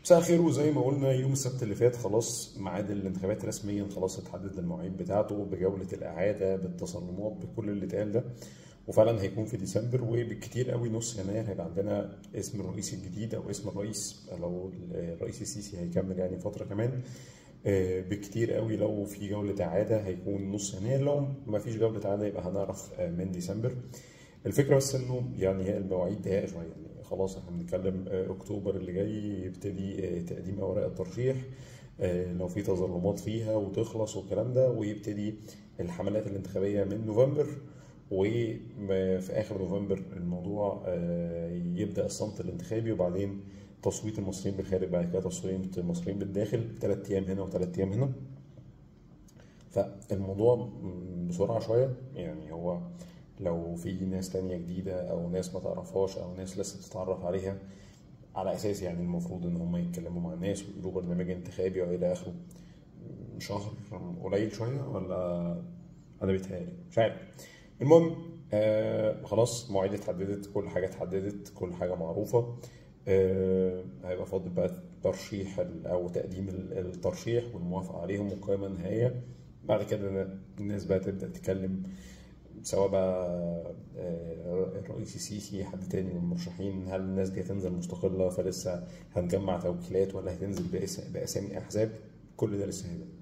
مساء الخير وزي ما قلنا يوم السبت اللي فات خلاص ميعاد الانتخابات رسميا خلاص اتحدد المواعيد بتاعته بجولة الإعادة بالتصنيفات بكل اللي اتقال ده وفعلا هيكون في ديسمبر وبالكتير قوي نص يناير هيبقى عندنا اسم الرئيس الجديد او اسم الرئيس لو الرئيس السيسي هيكمل يعني فترة كمان آه، بكتير قوي لو في جولة إعادة هيكون نص يناير لو ما فيش جولة إعادة يبقى هنعرف آه، من ديسمبر الفكرة بس إنه يعني هي المواعيد ضيقة شوية يعني خلاص احنا بنتكلم آه، أكتوبر اللي جاي يبتدي آه، تقديم أوراق الترشيح آه، لو في تظلمات فيها وتخلص والكلام ده ويبتدي الحملات الانتخابية من نوفمبر وفي آخر نوفمبر الموضوع آه، يبدأ الصمت الانتخابي وبعدين تصويت المصريين بالخارج بعد كده تصويت المصريين بالداخل ثلاث أيام هنا وثلاث أيام هنا فالموضوع بسرعة شوية يعني هو لو في ناس تانية جديدة أو ناس ما تعرفهاش أو ناس لسه بتتعرف عليها على أساس يعني المفروض إن هم يتكلموا مع الناس ويقولوا برنامج انتخابي وإلى آخره شهر قليل شوية ولا أنا بيتهيألي مش عارف المهم آه خلاص مواعيد اتحددت كل حاجة اتحددت كل حاجة معروفة آه هيبقى فاضل بقى ترشيح ال- أو تقديم ال- الترشيح والموافقة عليهم والقائمة النهائية بعد كده الناس بقى تبدأ تتكلم سواء بقى آه، الرئيس السيسي حد تاني من المرشحين هل الناس دي هتنزل مستقلة فلسه هنجمع توكيلات ولا هتنزل بأس- بأسامي أحزاب كل ده لسه هيبقى